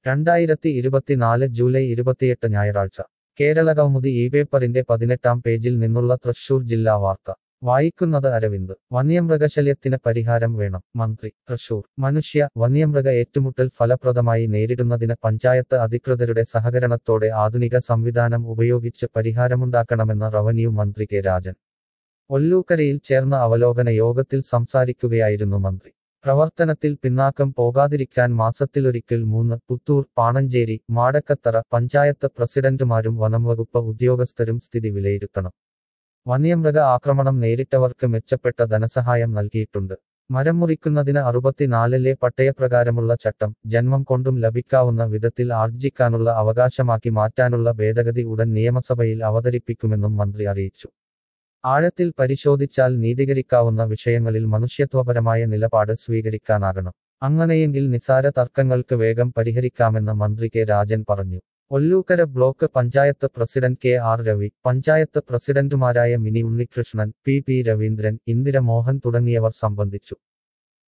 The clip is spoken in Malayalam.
രണ്ടായിരത്തി ഇരുപത്തിനാല് ജൂലൈ ഇരുപത്തിയെട്ട് ഞായറാഴ്ച കേരള കൗമുദി ഈ പേപ്പറിന്റെ പതിനെട്ടാം പേജിൽ നിന്നുള്ള തൃശൂർ ജില്ലാ വാർത്ത വായിക്കുന്നത് അരവിന്ദ് വന്യമൃഗശല്യത്തിന് പരിഹാരം വേണം മന്ത്രി തൃശൂർ മനുഷ്യ വന്യമൃഗ ഏറ്റുമുട്ടൽ ഫലപ്രദമായി നേരിടുന്നതിന് പഞ്ചായത്ത് അധികൃതരുടെ സഹകരണത്തോടെ ആധുനിക സംവിധാനം ഉപയോഗിച്ച് പരിഹാരമുണ്ടാക്കണമെന്ന് റവന്യൂ മന്ത്രി കെ രാജൻ ഒല്ലൂക്കരയിൽ ചേർന്ന അവലോകന യോഗത്തിൽ സംസാരിക്കുകയായിരുന്നു മന്ത്രി പ്രവർത്തനത്തിൽ പിന്നാക്കം പോകാതിരിക്കാൻ മാസത്തിലൊരിക്കൽ മൂന്ന് പുത്തൂർ പാണഞ്ചേരി മാടക്കത്തറ പഞ്ചായത്ത് പ്രസിഡന്റുമാരും വനംവകുപ്പ് ഉദ്യോഗസ്ഥരും സ്ഥിതി വിലയിരുത്തണം വന്യമൃഗ ആക്രമണം നേരിട്ടവർക്ക് മെച്ചപ്പെട്ട ധനസഹായം നൽകിയിട്ടുണ്ട് മരം മുറിക്കുന്നതിന് അറുപത്തിനാലിലെ പട്ടയപ്രകാരമുള്ള ചട്ടം ജന്മം കൊണ്ടും ലഭിക്കാവുന്ന വിധത്തിൽ ആർജിക്കാനുള്ള അവകാശമാക്കി മാറ്റാനുള്ള ഭേദഗതി ഉടൻ നിയമസഭയിൽ അവതരിപ്പിക്കുമെന്നും മന്ത്രി അറിയിച്ചു ആഴത്തിൽ പരിശോധിച്ചാൽ നീതീകരിക്കാവുന്ന വിഷയങ്ങളിൽ മനുഷ്യത്വപരമായ നിലപാട് സ്വീകരിക്കാനാകണം അങ്ങനെയെങ്കിൽ നിസാര തർക്കങ്ങൾക്ക് വേഗം പരിഹരിക്കാമെന്ന് മന്ത്രി കെ രാജൻ പറഞ്ഞു Ollukkara block panchayat president K R Ravi panchayat പ്രസിഡന്റുമാരായ മിനി ഉണ്ണികൃഷ്ണൻ പി പി രവീന്ദ്രൻ ഇന്ദിര മോഹൻ തുടങ്ങിയവർ സംബന്ധിച്ചു